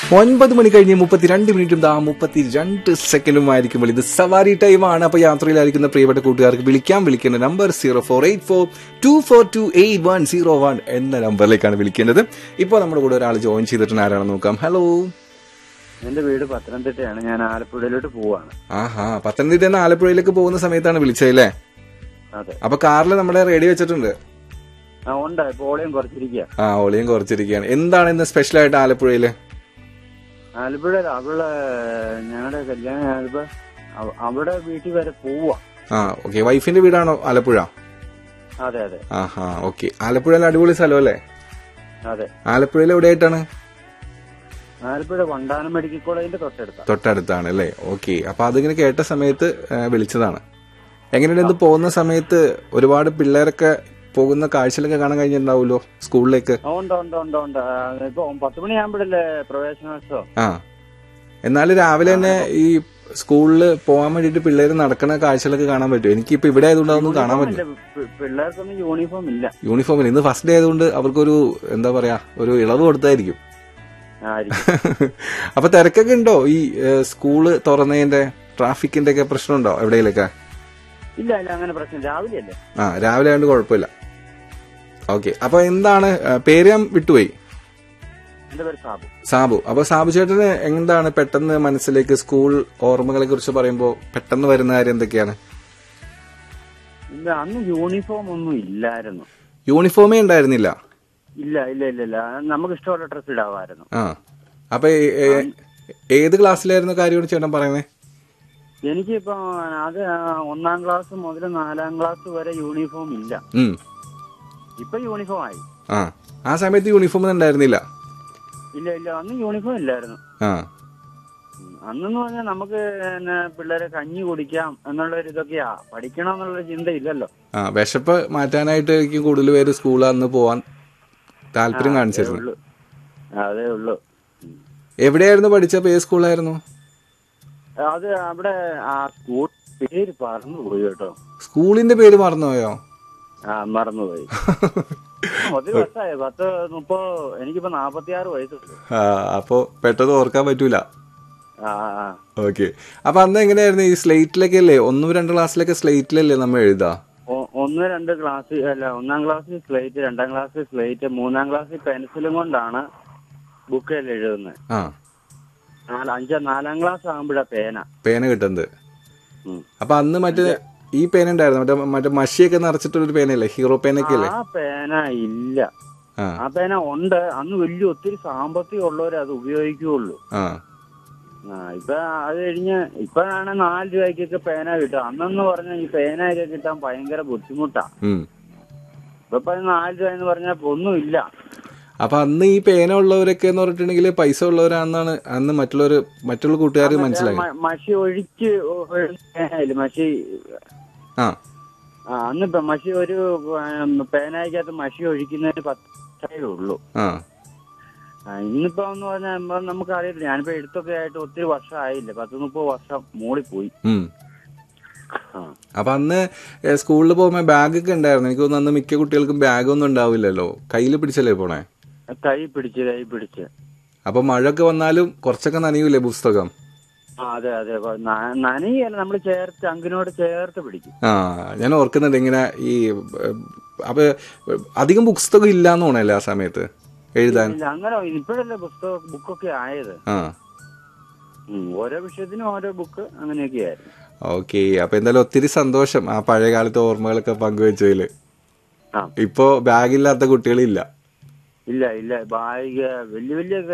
ഒൻപത് മണി കഴിഞ്ഞ് മുപ്പത്തിരണ്ട് മിനിറ്റും ദാ മുപ്പത്തിരണ്ട് സെക്കൻഡും ആയിരിക്കുമ്പോൾ ഇത് സവാരി ടൈമാണ് അപ്പോൾ യാത്രയിലായിരിക്കുന്ന പ്രിയപ്പെട്ട കൂട്ടുകാർക്ക് വിളിക്കാൻ വിളിക്കേണ്ട number zero four eight four two four two eight one zero one എന്ന നമ്പറിലേക്കാണ് വിളിക്കേണ്ടത് ഇപ്പോൾ നമ്മുടെ കൂടെ ഒരാൾ ജോയിൻ ചെയ്തിട്ടുണ്ട് ആരാണെന്ന് നോക്കാം ഹലോ എന്റെ വീട് പത്തനംതിട്ടയാണ് ഞാൻ ആലപ്പുഴയിലോട്ട് പോവാണ് ആഹാ പത്തനംതിട്ട നിന്ന് ആലപ്പുഴയിലേക്ക് പോകുന്ന സമയത്താണ് വിളിച്ചതല്ലേ അതെ അപ്പൊ കാറിൽ നമ്മുടെ റെഡി വെച്ചിട്ടുണ്ട് ആ ഉണ്ട് പോളിയം കുറച്ചിരിക്കുക ആ ഒളിയും കുറച്ചിരിക്കുകയാണ് എന്താണ് ഇന്ന് സ്പെഷ്യൽ ആയിട്ട് ആലപ്പുഴയില് ആലപ്പുഴയിൽ അവള് ഞങ്ങളുടെ കല്യാണം ആയപ്പോ അവ- അവിടെ വീട്ടിൽ വരെ പോവാ ആ ഓക്കെ വൈഫിന്റെ വീടാണോ ആലപ്പുഴ അതെ അതെ ആഹാ ഓക്കെ ആലപ്പുഴയിൽ അടിപൊളി സ്ഥലം അല്ലേ അതെ ആലപ്പുഴയിൽ എവിടെയായിട്ടാണ് ആലപ്പുഴ വണ്ടാനം മെഡിക്കൽ കോളേജിന്റെ തൊട്ടടുത്ത തൊട്ടടുത്താണ് അല്ലേ ഓക്കെ അപ്പൊ അതിങ്ങനെ കേട്ട സമയത്ത് ആ, വിളിച്ചതാണ് എങ്ങനെയുണ്ട് ഇത് പോകുന്ന സമയത്ത് ഒരുപാട് പിള്ളേരൊക്കെ പോകുന്ന കാഴ്ചകളൊക്കെ കാണാൻ കഴിഞ്ഞിട്ടുണ്ടാവുമല്ലോ സ്കൂളിലേക്ക് ഉണ്ട് ഉണ്ട് ഉണ്ട് ഉണ്ട് ആ, ഇപ്പൊ പത്ത് മണിയാകുമ്പോഴല്ലേ പ്രവേശനോത്സവം ആ എന്നാലും രാവിലെ തന്നെ ഈ സ്കൂളിൽ പോകാൻ വേണ്ടിയിട്ട് പിള്ളേർ നടക്കുന്ന കാഴ്ചകളൊക്കെ കാണാൻ പറ്റും എനിക്കിപ്പോ ഇവിടെ ആയതുകൊണ്ട് അതൊന്നും കാണാൻ യൂണിഫോം പറ്റില്ല ഇല്ല. പി- പിള്ളേർക്കൊന്നും യൂണിഫോം ഇല്ല യൂണിഫോമിൽ ഇന്ന് ഫസ്റ്റ് ഡേ ആയതുകൊണ്ട് അവർക്കൊരു എന്താ പറയാ ഒരു ഇളവ് കൊടുത്തായിരിക്കും ആയിരിക്കും അപ്പൊ തിരക്കൊക്കെ ഉണ്ടോ ഈ ഏഹ്, സ്കൂള് തുറന്നതിന്റെ ട്രാഫിക്കിന്റെ ഒക്കെ പ്രശ്നമുണ്ടോ എവിടെയെങ്കിലൊക്കെ ഇല്ല ഇല്ല അങ്ങനെ പ്രശ്നം രാവിലെ അല്ലേ ആ രാവിലെ ആയതുകൊണ്ട് കുഴപ്പമില്ല ഓക്കെ അപ്പൊ എന്താണ് ഏഹ്, പേര് ഞാൻ വിട്ടുപോയി എന്റെ പേര് സാബു സാബു അപ്പൊ സാബു ചേട്ടന് എന്താണ് പെട്ടെന്ന് മനസ്സിലേക്ക് സ്കൂൾ ഓർമ്മകളെ കുറിച്ച് പറയുമ്പോൾ പെട്ടെന്ന് വരുന്ന കാര്യം എന്തൊക്കെയാണ് ഇല്ല അന്ന് യൂണിഫോം ഒന്നും ഇല്ലായിരുന്നു യൂണിഫോമേ ഉണ്ടായിരുന്നില്ല ഇല്ല ഇല്ല ഇല്ല ഇല്ല നമുക്ക് ഇഷ്ടമുള്ള ഡ്രസ് ഇടാമായിരുന്നു ആ അപ്പൊ ഏ- ഏ- ഏത് ക്ലാസ്സിലായിരുന്നു കാര്യമാണ് ചേട്ടൻ പറയുന്നത് എനിക്കിപ്പോ അത് ഒന്നാം ക്ലാസ് മുതൽ നാലാം ക്ലാസ് വരെ യൂണിഫോം ഇല്ല ഉം ഇപ്പൊ യൂണിഫോം ആയി ആ ആ സമയത്ത് യൂണിഫോം ഒന്നും ഉണ്ടായിരുന്നില്ല ഇല്ല ഇല്ല അന്ന് യൂണിഫോം ഇല്ലായിരുന്നു ആ ഉം. അന്നെന്ന് പറഞ്ഞാൽ നമുക്ക് പിന്നെ പിള്ളേരെ കഞ്ഞി കുടിക്കാം എന്നുള്ള ഒരു ഇതൊക്കെയാ പഠിക്കണം എന്നുള്ള ചിന്ത ഇല്ലല്ലോ ആ വിശപ്പ് മാറ്റാനായിട്ടായിരിക്കും കൂടുതൽ പേര് സ്കൂളിൽ അന്ന് പോവാൻ താല്പര്യം അതേ കാണിച്ചിരുന്നത് ഉള്ളൂ അതേ ഉള്ളൂ ഉം. എവിടെയായിരുന്നു പഠിച്ചപ്പോ ഏത് സ്കൂളായിരുന്നു അത് അവിടെ ആ സ്കൂൾ പേര് പറന്നുപോയി കേട്ടോ സ്കൂളിന്റെ പേര് മറന്നുപോയോ ആ മറന്നുപോയി ഒത്തിരി വർഷമായി പത്ത് മുപ്പത് എനിക്കിപ്പോ നാപ്പത്തിയാറ് വയസ്സുണ്ട് ആ അപ്പോ പെട്ടെന്ന് ഓർക്കാൻ പറ്റൂല ആ ആ ഓക്കെ അപ്പൊ അന്ന് എങ്ങനെയായിരുന്നു ഈ സ്ലേറ്റിലൊക്കെ അല്ലേ ഒന്നും രണ്ട് ക്ലാസ്സിലൊക്കെ സ്ലേറ്റിലല്ലേ നമ്മൾ എഴുതാ ഒ- ഒന്ന് രണ്ട് ക്ലാസ് അല്ല ഒന്നാം ക്ലാസ്സിൽ സ്ലേറ്റ് രണ്ടാം ക്ലാസ്സിൽ സ്ലേറ്റ് മൂന്നാം ക്ലാസ്സിൽ പെൻസിലും കൊണ്ടാണ് ബുക്കിൽ എഴുതുന്നത് ആ നാല് അഞ്ചാം നാലാം ക്ലാസ് ആകുമ്പോഴാ പേന പേന കിട്ടുന്നത് ഉം. അപ്പൊ അന്ന് മറ്റേ ഈ പേന ഉണ്ടായിരുന്നു മറ്റേ മറ്റേ മഷിയൊക്കെ നിറച്ചിട്ടൊരു പേനയല്ലേ ഹീറോ പേനൊക്കെ അല്ലേ ആ പേന ഇല്ല ആ ആ പേന ഉണ്ട് അന്ന് വലിയ ഒത്തിരി സാമ്പത്തികം ഉള്ളവരെ അത് ഉപയോഗിക്കുകയുള്ളൂ ആ ആ ഇപ്പൊ അത് കഴിഞ്ഞ് ഇപ്പോഴാണ് നാല് രൂപയ്ക്കൊക്കെ പേന കിട്ടുക അന്നെന്ന് പറഞ്ഞാൽ ഈ പേനയൊക്കെ കിട്ടാൻ ഭയങ്കര ബുദ്ധിമുട്ടാ ഉം ഇപ്പൊ ഇപ്പൊ നാല് രൂപ എന്ന് പറഞ്ഞാൽ ഇല്ല അപ്പൊ അന്ന് ഈ പേന ഉള്ളവരൊക്കെ എന്ന് പറഞ്ഞിട്ടുണ്ടെങ്കിൽ പൈസ ഉള്ളവരാണെന്നാണ് അന്ന് മറ്റുള്ളവർ മറ്റുള്ള കൂട്ടുകാർ മനസ്സിലാക്കി മ- മഷി ഒഴിച്ച് പേനയില്ല മഷി ആ ആ അന്ന് ഇപ്പൊ മഷി ഒരു ഉം, പേനയ്ക്കകത്ത് മഷി ഒഴിക്കുന്നതിന് പത്തേ ഉള്ളൂ ആ ആ, ഇന്നിപ്പോ എന്ന് പറഞ്ഞാൽ ഇപ്പൊ നമുക്ക് അറിയില്ല ഞാനിപ്പോ എഴുത്തൊക്കെ ആയിട്ട് ഒത്തിരി വർഷം ആയില്ല പത്ത് മുപ്പത് വർഷം മൂളിൽ പോയി ഉം ആ. അപ്പൊ അന്ന് സ്കൂളിൽ പോകുമ്പോൾ ബാഗൊക്കെ ഉണ്ടായിരുന്നു എനിക്ക് തോന്നുന്നു അന്ന് മിക്ക കുട്ടികൾക്കും ബാഗൊന്നും ഉണ്ടാവില്ലല്ലോ കയ്യിൽ പിടിച്ചല്ലേ പോണേ കൈ പിടിച്ച് കൈ പിടിച്ച് അപ്പൊ മഴയൊക്കെ വന്നാലും കുറച്ചൊക്കെ നനയൂലേ പുസ്തകം ആ അതെ അതെ അപ്പൊ ന- നനയല്ല നമ്മൾ ചേർത്ത് അങ്കിനോട് ചേർത്ത് പിടിക്കും ആ ഞാൻ ഓർക്കുന്നുണ്ട് ഇങ്ങനെ ഈ ഏഹ്, അപ്പൊ അധികം പുസ്തകം ഇല്ലാന്ന് തോന്നല്ലേ ആ സമയത്ത് എഴുതാൻ ഇല്ല അങ്ങനെ ഇപ്പോഴല്ലേ പുസ്തക ബുക്കൊക്കെ ആയത് ആ ഉം, ഓരോ വിഷയത്തിനും ഓരോ ബുക്ക് അങ്ങനെയൊക്കെ ആയിരുന്നു ഓക്കെ അപ്പൊ എന്തായാലും ഒത്തിരി സന്തോഷം ആ പഴയ കാലത്തെ ഓർമ്മകളൊക്കെ പങ്കുവെച്ചതില് ആ ഇപ്പോ ബാഗില്ലാത്ത കുട്ടികളില്ല ഇല്ല ഇല്ല ബാഗ് വലിയ വലിയ